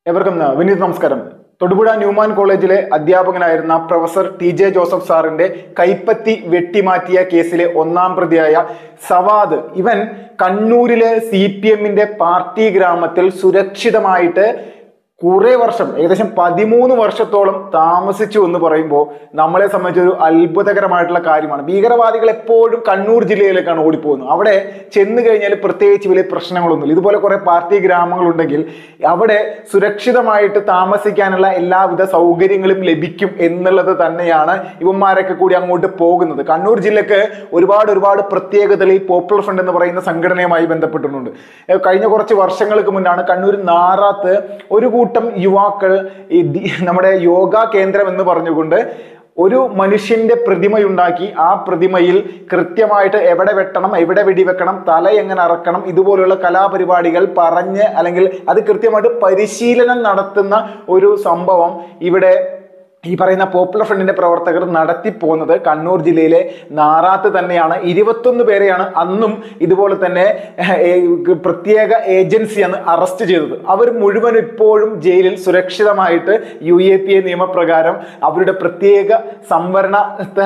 എവർക്കും ന- വിനീത് നമസ്കാരം തൊടുപുഴ ന്യൂമാൻ കോളേജിലെ അധ്യാപകനായിരുന്ന പ്രൊഫസർ ടി ജെ ജോസഫ് സാറിന്റെ കൈപ്പത്തി വെട്ടിമാറ്റിയ കേസിലെ ഒന്നാം പ്രതിയായ സവാദ് ഇവൻ കണ്ണൂരിലെ സി പി എമ്മിന്റെ പാർട്ടി ഗ്രാമത്തിൽ സുരക്ഷിതമായിട്ട് കുറെ വർഷം ഏകദേശം പതിമൂന്ന് വർഷത്തോളം താമസിച്ചു എന്ന് പറയുമ്പോൾ നമ്മളെ സംബന്ധിച്ച് ഒരു അത്ഭുതകരമായിട്ടുള്ള കാര്യമാണ് ഭീകരവാദികൾ എപ്പോഴും കണ്ണൂർ ജില്ലയിലേക്കാണ് ഓടിപ്പോകുന്നത് അവിടെ ചെന്ന് കഴിഞ്ഞാൽ പ്രത്യേകിച്ച് വലിയ പ്രശ്നങ്ങളൊന്നുമില്ല ഇതുപോലെ കുറെ പാർട്ടി ഗ്രാമങ്ങളുണ്ടെങ്കിൽ അവിടെ സുരക്ഷിതമായിട്ട് താമസിക്കാനുള്ള എല്ലാവിധ സൗകര്യങ്ങളും ലഭിക്കും എന്നുള്ളത് തന്നെയാണ് ഇവന്മാരൊക്കെ കൂടി അങ്ങോട്ട് പോകുന്നത് കണ്ണൂർ ജില്ലക്ക് ഒരുപാട് ഒരുപാട് പ്രത്യേകതകൾ ഈ പോപ്പുലർ ഫ്രണ്ട് എന്ന് പറയുന്ന സംഘടനയുമായി ബന്ധപ്പെട്ടിട്ടുണ്ട് ഏഹ് കഴിഞ്ഞ കുറച്ച് വർഷങ്ങൾക്ക് മുന്നാണ് കണ്ണൂർ നാറാത്ത് ഒരു കൂട്ടം യുവാക്കൾ ഈ ദി- നമ്മുടെ യോഗ കേന്ദ്രം എന്ന് പറഞ്ഞുകൊണ്ട് ഒരു മനുഷ്യന്റെ പ്രതിമയുണ്ടാക്കി ആ പ്രതിമയിൽ കൃത്യമായിട്ട് എവിടെ വെട്ടണം എവിടെ വെടിവെക്കണം തല എങ്ങനെ അറക്കണം ഇതുപോലുള്ള കലാപരിപാടികൾ പറഞ്ഞ് അല്ലെങ്കിൽ അത് കൃത്യമായിട്ട് പരിശീലനം നടത്തുന്ന ഒരു സംഭവം ഇവിടെ ഈ പറയുന്ന പോപ്പുലർ ഫ്രണ്ടിന്റെ പ്രവർത്തകർ നടത്തി പോകുന്നത് കണ്ണൂർ ജില്ലയിലെ നാറാത്ത് തന്നെയാണ് ഇരുപത്തൊന്ന് പേരെയാണ് അന്നും ഇതുപോലെ തന്നെ ഏഹ്, ഏഹ്, പ്രത്യേക ഏജൻസിയാണ് അറസ്റ്റ് ചെയ്തത് അവർ മുഴുവൻ ഇപ്പോഴും ജയിലിൽ സുരക്ഷിതമായിട്ട് യു എ പി എ നിയമപ്രകാരം അവരുടെ പ്രത്യേക സംവരണ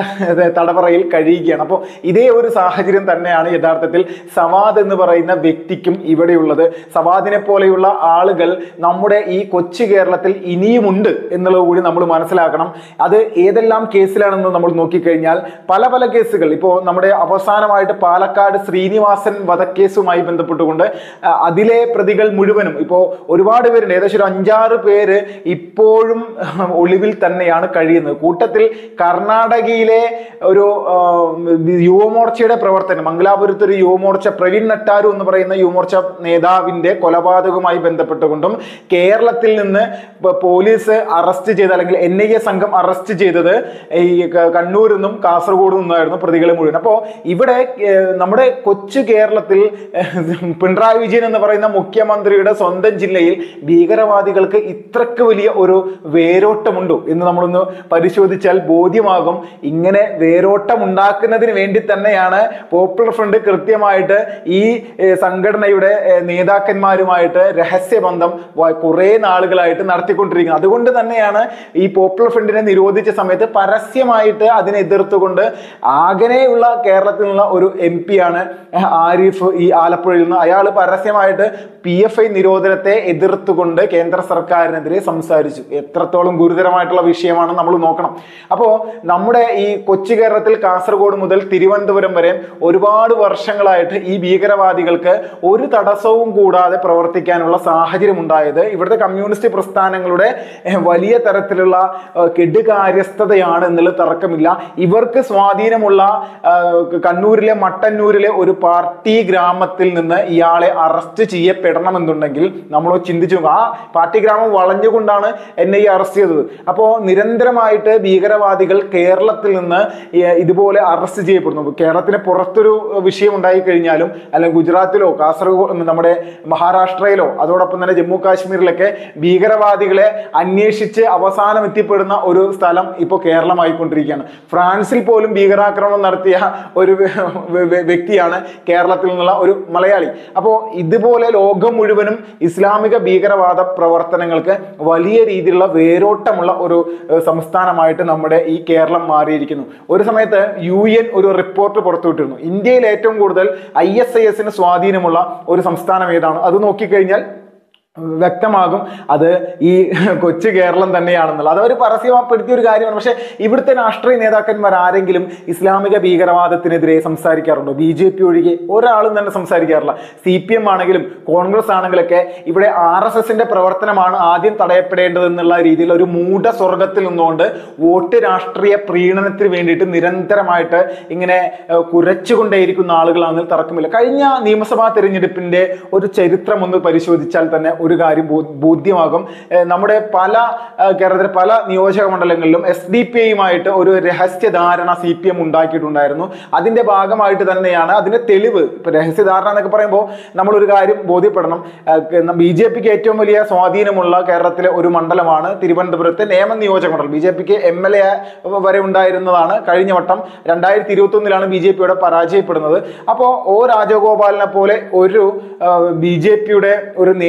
ത- തടവറയിൽ കഴിയുകയാണ് അപ്പോൾ ഇതേ ഒരു സാഹചര്യം തന്നെയാണ് യഥാർത്ഥത്തിൽ സവാദ് എന്ന് പറയുന്ന വ്യക്തിക്കും ഇവിടെയുള്ളത് സവാദിനെ പോലെയുള്ള ആളുകൾ നമ്മുടെ ഈ കൊച്ചു കേരളത്തിൽ ഇനിയുമുണ്ട് എന്നുള്ളത് കൂടി നമ്മൾ മനസ്സിലാക്കണം അത് ഏതെല്ലാം കേസിലാണെന്ന് നമ്മൾ നോക്കിക്കഴിഞ്ഞാൽ പല പല കേസുകൾ ഇപ്പോൾ നമ്മുടെ അവസാനമായിട്ട് പാലക്കാട് ശ്രീനിവാസൻ വധക്കേസുമായി ബന്ധപ്പെട്ടുകൊണ്ട് ആ, അതിലെ പ്രതികൾ മുഴുവനും ഇപ്പോൾ ഒരുപാട് പേരുണ്ട് ഏകദേശം ഒരു അഞ്ചാറ് പേര് ഇപ്പോഴും ഒളിവിൽ തന്നെയാണ് കഴിയുന്നത് കൂട്ടത്തിൽ കർണാടകയിലെ ഒരു ആ, യുവമോർച്ചയുടെ പ്രവർത്തനം മംഗലാപുരത്ത് ഒരു യുവമോർച്ച പ്രവീൺ നട്ടാരു എന്ന് പറയുന്ന യുവമോർച്ച നേതാവിന്റെ കൊലപാതകവുമായി ബന്ധപ്പെട്ടുകൊണ്ടും കേരളത്തിൽ നിന്ന് പ- പോലീസ് അറസ്റ്റ് ചെയ്ത അല്ലെങ്കിൽ എൻ ഐ എ സംഘം അറസ്റ്റ് ചെയ്തത് ഈ ക- കണ്ണൂരിൽ നിന്നും കാസർഗോഡ് നിന്നായിരുന്നു പ്രതികളെ മുഴുവൻ അപ്പോൾ ഇവിടെ ഏഹ്, നമ്മുടെ കൊച്ചു കേരളത്തിൽ ഏഹ്, പിണറായി വിജയൻ എന്ന് പറയുന്ന മുഖ്യമന്ത്രിയുടെ സ്വന്തം ജില്ലയിൽ ഭീകരവാദികൾക്ക് ഇത്രക്ക് വലിയ ഒരു വേരോട്ടമുണ്ടോ എന്ന് നമ്മളൊന്ന് പരിശോധിച്ചാൽ ബോധ്യമാകും ഇങ്ങനെ വേരോട്ടം ഉണ്ടാക്കുന്നതിന് വേണ്ടി തന്നെയാണ് പോപ്പുലർ ഫ്രണ്ട് കൃത്യമായിട്ട് ഈ ഏഹ്, സംഘടനയുടെ ഏഹ്, നേതാക്കന്മാരുമായിട്ട് രഹസ്യബന്ധം വ- കുറേ നാളുകളായിട്ട് നടത്തിക്കൊണ്ടിരിക്കുന്നത് അതുകൊണ്ട് തന്നെയാണ് ഈ പോപ്പുലർ ഫ്രണ്ടിനെ നിരോധിച്ച സമയത്ത് പരസ്യമായിട്ട് അതിനെ എതിർത്തുകൊണ്ട് ആകെയുള്ള കേരളത്തിൽ നിന്നുള്ള ഒരു എം പി ആണ് ആരിഫ് ഈ ആലപ്പുഴയിൽ നിന്ന് അയാൾ പരസ്യമായിട്ട് പി എഫ് ഐ നിരോധനത്തെ എതിർത്തുകൊണ്ട് കേന്ദ്ര സർക്കാരിനെതിരെ സംസാരിച്ചു എത്രത്തോളം ഗുരുതരമായിട്ടുള്ള വിഷയമാണ് നമ്മൾ നോക്കണം അപ്പോൾ നമ്മുടെ ഈ കൊച്ചു കേരളത്തിൽ കാസർഗോഡ് മുതൽ തിരുവനന്തപുരം വരെ ഒരുപാട് വർഷങ്ങളായിട്ട് ഈ ഭീകരവാദികൾക്ക് ഒരു തടസ്സവും കൂടാതെ പ്രവർത്തിക്കാനുള്ള സാഹചര്യം ഉണ്ടായത് ഇവിടുത്തെ കമ്മ്യൂണിസ്റ്റ് പ്രസ്ഥാനങ്ങളുടെ ഏഹ്, വലിയ തരത്തിലുള്ള ഏഹ്, കെടുകാര്യസ്ഥതയാണ് എന്നുള്ള തർക്കമില്ല ഇവർക്ക് സ്വാധീനമുള്ള ഏഹ്, കണ്ണൂരിലെ മട്ടന്നൂരിലെ ഒരു പാർട്ടി ഗ്രാമത്തിൽ നിന്ന് ഇയാളെ അറസ്റ്റ് ചെയ്യപ്പെടണമെന്നുണ്ടെങ്കിൽ നമ്മൾ ചിന്തിച്ചു നോക്കുക. ആ പാർട്ടി ഗ്രാമം വളഞ്ഞുകൊണ്ടാണ് എന്നെ ഈ അറസ്റ്റ് ചെയ്തത് അപ്പോൾ നിരന്തരമായിട്ട് ഭീകരവാദികൾ കേരളത്തിൽ നിന്ന് ഈ ഇതുപോലെ അറസ്റ്റ് ചെയ്യപ്പെടുന്നു കേരളത്തിന് പുറത്തൊരു വിഷയം ഉണ്ടായി കഴിഞ്ഞാലും അല്ലെങ്കിൽ ഗുജറാത്തിലോ കാസർഗോഡ് നമ്മുടെ മഹാരാഷ്ട്രയിലോ അതോടൊപ്പം തന്നെ ജമ്മു കാശ്മീരിലൊക്കെ ഭീകരവാദികളെ അന്വേഷിച്ച് അവസാനം എത്തിപ്പെടുന്ന ഒരു സ്ഥലം ഇപ്പോൾ കേരളമായിക്കൊണ്ടിരിക്കുകയാണ് ഫ്രാൻസിൽ പോലും ഭീകരാക്രമണം നടത്തിയ ഒരു വ്യ- വ്യ- വ്യക്തിയാണ് കേരളത്തിൽ നിന്നുള്ള ഒരു മലയാളി അപ്പോൾ ഇതുപോലെ ലോകം മുഴുവനും ഇസ്ലാമിക ഭീകരവാദ പ്രവർത്തനങ്ങൾക്ക് വലിയ രീതിയിലുള്ള വേരോട്ടമുള്ള ഒരു ഏഹ്, സംസ്ഥാനമായിട്ട് നമ്മുടെ ഈ കേരളം മാറിയിരിക്കുന്നു ഒരു സമയത്ത് യു എൻ ഒരു റിപ്പോർട്ട് പുറത്തുവിട്ടിരുന്നു ഇന്ത്യയിൽ ഏറ്റവും കൂടുതൽ ഐ എസ് ഐ എസിന് സ്വാധീനമുള്ള ഒരു സംസ്ഥാനം ഏതാണ് അത് നോക്കിക്കഴിഞ്ഞാൽ വ്യക്തമാകും അത് ഈ കൊച്ചു കേരളം തന്നെയാണെന്നുള്ളത് അതവർ പരസ്യപ്പെടുത്തിയ ഒരു കാര്യമാണ് പക്ഷെ ഇവിടുത്തെ രാഷ്ട്രീയ നേതാക്കന്മാർ ആരെങ്കിലും ഇസ്ലാമിക ഭീകരവാദത്തിനെതിരെ സംസാരിക്കാറുണ്ടോ ബി ജെ പി ഒഴികെ ഒരാളും തന്നെ സംസാരിക്കാറില്ല സി പി എം ആണെങ്കിലും കോൺഗ്രസ് ആണെങ്കിലൊക്കെ ഇവിടെ ആർ എസ് എസിന്റെ പ്രവർത്തനമാണ് ആദ്യം തടയപ്പെടേണ്ടത് എന്നുള്ള രീതിയിൽ ഒരു മൂഢ സ്വർഗത്തിൽ നിന്നുകൊണ്ട് വോട്ട് രാഷ്ട്രീയ പ്രീണനത്തിന് വേണ്ടിയിട്ട് നിരന്തരമായിട്ട് ഇങ്ങനെ ഏഹ്, കുരച്ചുകൊണ്ടേയിരിക്കുന്ന ആളുകളാണെന്ന് തർക്കമില്ല കഴിഞ്ഞ നിയമസഭാ തെരഞ്ഞെടുപ്പിന്റെ ഒരു ചരിത്രം ഒന്ന് പരിശോധിച്ചാൽ തന്നെ ഒരു കാര്യം ബോ- ബോധ്യമാകും ഏഹ് നമ്മുടെ പല ഏഹ് കേരളത്തിലെ പല നിയോജക മണ്ഡലങ്ങളിലും എസ് ഡി പി ഐയുമായിട്ട് ഒരു രഹസ്യധാരണ സി പി എം ഉണ്ടാക്കിയിട്ടുണ്ടായിരുന്നു അതിന്റെ ഭാഗമായിട്ട് തന്നെയാണ് അതിന്റെ തെളിവ് ഇപ്പൊ രഹസ്യധാരണ എന്നൊക്കെ പറയുമ്പോൾ നമ്മളൊരു കാര്യം ബോധ്യപ്പെടണം ബി ജെ പിക്ക് ഏറ്റവും വലിയ സ്വാധീനമുള്ള കേരളത്തിലെ ഒരു മണ്ഡലമാണ് തിരുവനന്തപുരത്തെ നേമ നിയോജക മണ്ഡലം ബി ജെ പിക്ക് എം എൽ എ വരെ ഉണ്ടായിരുന്നതാണ് കഴിഞ്ഞ വട്ടം രണ്ടായിരത്തി ഇരുപത്തി ഒന്നിലാണ് ബി ജെ പിയുടെ പരാജയപ്പെടുന്നത് അപ്പോൾ ഒ രാജഗോപാലിനെ പോലെ ഒരു ബി ജെ പിയുടെ ഒരു നേതാവ് അവിടെ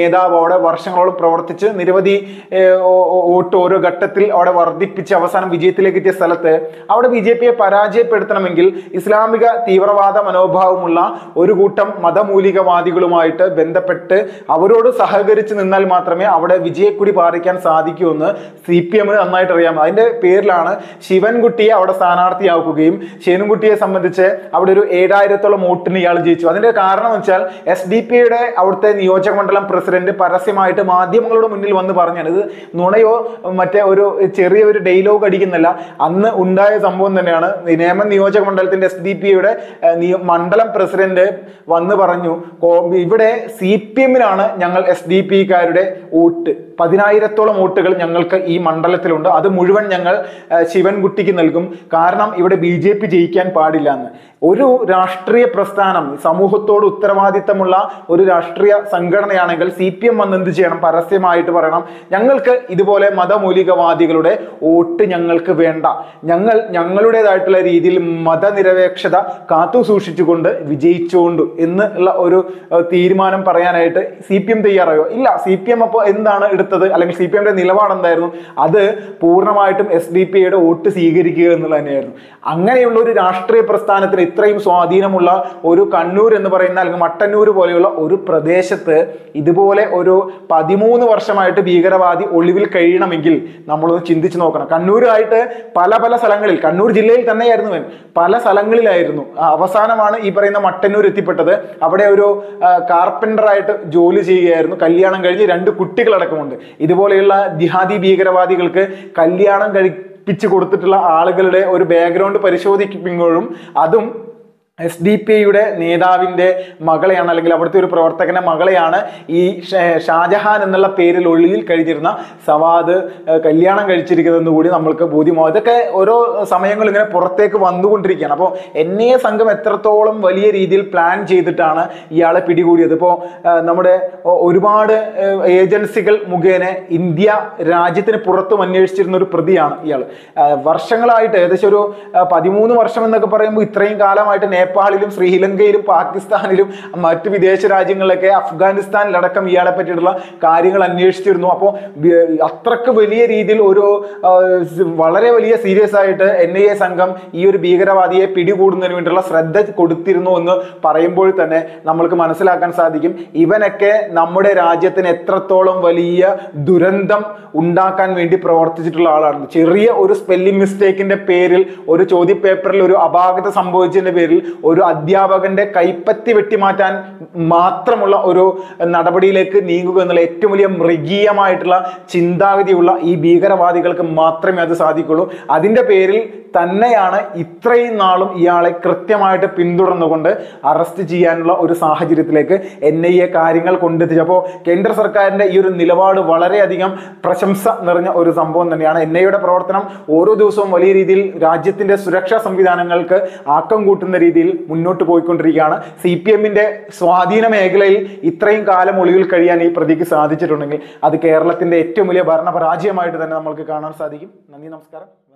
അവിടെ വർഷങ്ങളോളം പ്രവർത്തിച്ച് നിരവധി ഏഹ്, ഓ- ഓ- വോട്ട് ഓരോ ഘട്ടത്തിൽ അവിടെ വർദ്ധിപ്പിച്ച് അവസാനം വിജയത്തിലേക്ക് എത്തിയ സ്ഥലത്ത് അവിടെ ബി ജെ പിയെ പരാജയപ്പെടുത്തണമെങ്കിൽ ഇസ്ലാമിക തീവ്രവാദ മനോഭാവമുള്ള ഒരു കൂട്ടം മതമൂലികവാദികളുമായിട്ട് ബന്ധപ്പെട്ട് അവരോട് സഹകരിച്ച് നിന്നാൽ മാത്രമേ അവിടെ വിജയക്കുടി പാറിക്കാൻ സാധിക്കൂ എന്ന് സി പി എമ്മിന് നന്നായിട്ട് അറിയാം അതിന്റെ പേരിലാണ് ശിവൻകുട്ടിയെ അവിടെ സ്ഥാനാർത്ഥിയാക്കുകയും ശിവൻകുട്ടിയെ സംബന്ധിച്ച് അവിടെ ഒരു ഏഴായിരത്തോളം വോട്ടിന് ഇയാൾ ജയിച്ചു അതിന്റെ കാരണം വെച്ചാൽ എസ് ഡി പി യുടെ അവിടുത്തെ നിയോജക മണ്ഡലം പ്രസിഡന്റ് പരസ്യമായിട്ട് മാധ്യമങ്ങളുടെ മുന്നിൽ വന്ന് പറഞ്ഞാണ് ഇത് നുണയോ മറ്റേ ഒരു ചെറിയ ഒരു ഡയലോഗ് അടിക്കുന്നില്ല അന്ന് ഉണ്ടായ സംഭവം തന്നെയാണ് നേമം നിയോജക മണ്ഡലത്തിന്റെ എസ് ഡി പി യുടെ മണ്ഡലം പ്രസിഡന്റ് വന്ന് പറഞ്ഞു കോ- ഇവിടെ സി പി എമ്മിനാണ് ഞങ്ങൾ എസ് ഡി പിക്കാരുടെ വോട്ട് പതിനായിരത്തോളം വോട്ടുകൾ ഞങ്ങൾക്ക് ഈ മണ്ഡലത്തിലുണ്ട് അത് മുഴുവൻ ഞങ്ങൾ ആ, ശിവൻകുട്ടിക്ക് നൽകും കാരണം ഇവിടെ ബി ജെ പി ജയിക്കാൻ പാടില്ല എന്ന് ഒരു രാഷ്ട്രീയ പ്രസ്ഥാനം സമൂഹത്തോട് ഉത്തരവാദിത്തമുള്ള ഒരു രാഷ്ട്രീയ സംഘടനയാണെങ്കിൽ സി പി എം വന്ന് എന്ത് ചെയ്യണം പരസ്യമായിട്ട് പറയണം ഞങ്ങൾക്ക് ഇതുപോലെ മതമൂലികവാദികളുടെ വോട്ട് ഞങ്ങൾക്ക് വേണ്ട ഞങ്ങൾ ഞങ്ങളുടേതായിട്ടുള്ള രീതിയിൽ മതനിരപേക്ഷത കാത്തു സൂക്ഷിച്ചുകൊണ്ട് വിജയിച്ചുകൊണ്ട് എന്നുള്ള ഒരു ഏഹ്, തീരുമാനം പറയാനായിട്ട് സി പി എം തയ്യാറായോ ഇല്ല സി പി എം അപ്പോൾ എന്താണ് എടുത്തത് അല്ലെങ്കിൽ സി പി എമ്മിന്റെ നിലപാട് എന്തായിരുന്നു അത് പൂർണ്ണമായിട്ടും എസ് ഡി പി യുടെ വോട്ട് സ്വീകരിക്കുക എന്നുള്ളത് തന്നെയായിരുന്നു അങ്ങനെയുള്ള ഒരു രാഷ്ട്രീയ പ്രസ്ഥാനത്തിന് ഇത്രയും സ്വാധീനമുള്ള ഒരു കണ്ണൂർ എന്ന് പറയുന്ന അല്ലെങ്കിൽ മട്ടന്നൂർ പോലെയുള്ള ഒരു പ്രദേശത്ത് ഇതുപോലെ ഒരു പതിമൂന്ന് വർഷമായിട്ട് ഭീകരവാദി ഒളിവിൽ കഴിയണമെങ്കിൽ നമ്മളൊന്ന് ചിന്തിച്ചു നോക്കണം കണ്ണൂരായിട്ട് പല പല സ്ഥലങ്ങളിൽ കണ്ണൂർ ജില്ലയിൽ തന്നെയായിരുന്നു ഇവൻ പല സ്ഥലങ്ങളിലായിരുന്നു ആ, അവസാനമാണ് ഈ പറയുന്ന മട്ടന്നൂർ എത്തിപ്പെട്ടത് അവിടെ ഒരു കാർപ്പൻ്ററായിട്ട് ജോലി ചെയ്യുകയായിരുന്നു കല്യാണം കഴിഞ്ഞ് രണ്ട് കുട്ടികളടക്കമുണ്ട് ഇതുപോലെയുള്ള ജിഹാദി ഭീകരവാദികൾക്ക് കല്യാണം കഴിപ്പിച്ച് കൊടുത്തിട്ടുള്ള ആളുകളുടെ ഒരു ബാക്ക്ഗ്രൗണ്ട് പരിശോധിക്കുമ്പോഴും അതും എസ് ഡി പി ഐയുടെ നേതാവിന്റെ മകളെയാണ് അല്ലെങ്കിൽ അവിടുത്തെ ഒരു പ്രവർത്തകന്റെ മകളെയാണ് ഈ ഷ- ഷാജഹാൻ എന്നുള്ള പേരിൽ ഒളിയിൽ കഴിഞ്ഞിരുന്ന സവാദ് ഏഹ്, കല്യാണം കഴിച്ചിരിക്കുന്നതെന്ന് കൂടി നമ്മൾക്ക് ബോധ്യമാവും ഇതൊക്കെ ഓരോ സമയങ്ങൾ ഇങ്ങനെ പുറത്തേക്ക് വന്നുകൊണ്ടിരിക്കുകയാണ് അപ്പോൾ എൻ ഐ എ സംഘം എത്രത്തോളം വലിയ രീതിയിൽ പ്ലാൻ ചെയ്തിട്ടാണ് ഇയാളെ പിടികൂടിയത് ഇപ്പോൾ നമ്മുടെ ഒ- ഒരുപാട് ഏഹ്, ഏജൻസികൾ മുഖേന ഇന്ത്യ രാജ്യത്തിന് പുറത്തും അന്വേഷിച്ചിരുന്ന ഒരു പ്രതിയാണ് ഇയാൾ വർഷങ്ങളായിട്ട് ഏകദേശം ഒരു ആ, പതിമൂന്ന് വർഷം എന്നൊക്കെ പറയുമ്പോൾ ഇത്രയും കാലമായിട്ട് നേപ്പാളിലും ശ്രീലങ്കയിലും പാകിസ്ഥാനിലും മറ്റ് വിദേശ രാജ്യങ്ങളിലൊക്കെ അഫ്ഗാനിസ്ഥാനിലടക്കം ഇയാളെ പറ്റിയിട്ടുള്ള കാര്യങ്ങൾ അന്വേഷിച്ചിരുന്നു അപ്പോൾ അത്രക്ക് വലിയ രീതിയിൽ ഒരു ആ, സ് വളരെ വലിയ സീരിയസ് ആയിട്ട് എൻ ഐ എ സംഘം ഈ ഒരു ഭീകരവാദിയെ പിടികൂടുന്നതിന് വേണ്ടിയുള്ള ശ്രദ്ധ കൊടുത്തിരുന്നു എന്ന് പറയുമ്പോൾ തന്നെ നമ്മൾക്ക് മനസ്സിലാക്കാൻ സാധിക്കും ഇവനൊക്കെ നമ്മുടെ രാജ്യത്തിന് എത്രത്തോളം വലിയ ദുരന്തം ഉണ്ടാക്കാൻ വേണ്ടി പ്രവർത്തിച്ചിട്ടുള്ള ആളാണ് ചെറിയ ഒരു സ്പെല്ലിംഗ് മിസ്റ്റേക്കിന്റെ പേരിൽ ഒരു ചോദ്യപേപ്പറിൽ ഒരു അപാകത സംഭവിച്ചതിന്റെ പേരിൽ ഒരു അധ്യാപകന്റെ കൈപ്പത്തി വെട്ടിമാറ്റാൻ മാത്രമുള്ള ഒരു നടപടിയിലേക്ക് നീങ്ങുക എന്നുള്ള ഏറ്റവും വലിയ മൃഗീയമായിട്ടുള്ള ചിന്താഗതിയുള്ള ഈ ഭീകരവാദികൾക്ക് മാത്രമേ അത് സാധിക്കുള്ളൂ അതിന്റെ പേരിൽ തന്നെയാണ് ഇത്രയും നാളും ഇയാളെ കൃത്യമായിട്ട് പിന്തുടർന്നുകൊണ്ട് അറസ്റ്റ് ചെയ്യാനുള്ള ഒരു സാഹചര്യത്തിലേക്ക് എൻ ഐ എ കാര്യങ്ങൾ കൊണ്ടെത്തിച്ചു അപ്പോൾ കേന്ദ്ര സർക്കാരിന്റെ ഈ ഒരു നിലപാട് വളരെയധികം പ്രശംസ നിറഞ്ഞ ഒരു സംഭവം തന്നെയാണ് എൻ ഐ യുടെ പ്രവർത്തനം ഓരോ ദിവസവും വലിയ രീതിയിൽ രാജ്യത്തിന്റെ സുരക്ഷാ സംവിധാനങ്ങൾക്ക് ആക്കം കൂട്ടുന്ന രീതിയിൽ മുന്നോട്ട് പോയിക്കൊണ്ടിരിക്കുകയാണ് സി പി എമ്മിന്റെ സ്വാധീന മേഖലയിൽ ഇത്രയും കാലം ഒളിവിൽ കഴിയാൻ ഈ പ്രതിക്ക് സാധിച്ചിട്ടുണ്ടെങ്കിൽ അത് കേരളത്തിന്റെ ഏറ്റവും വലിയ ഭരണപരാജയമായിട്ട് തന്നെ നമ്മൾക്ക് കാണാൻ സാധിക്കും നന്ദി നമസ്കാരം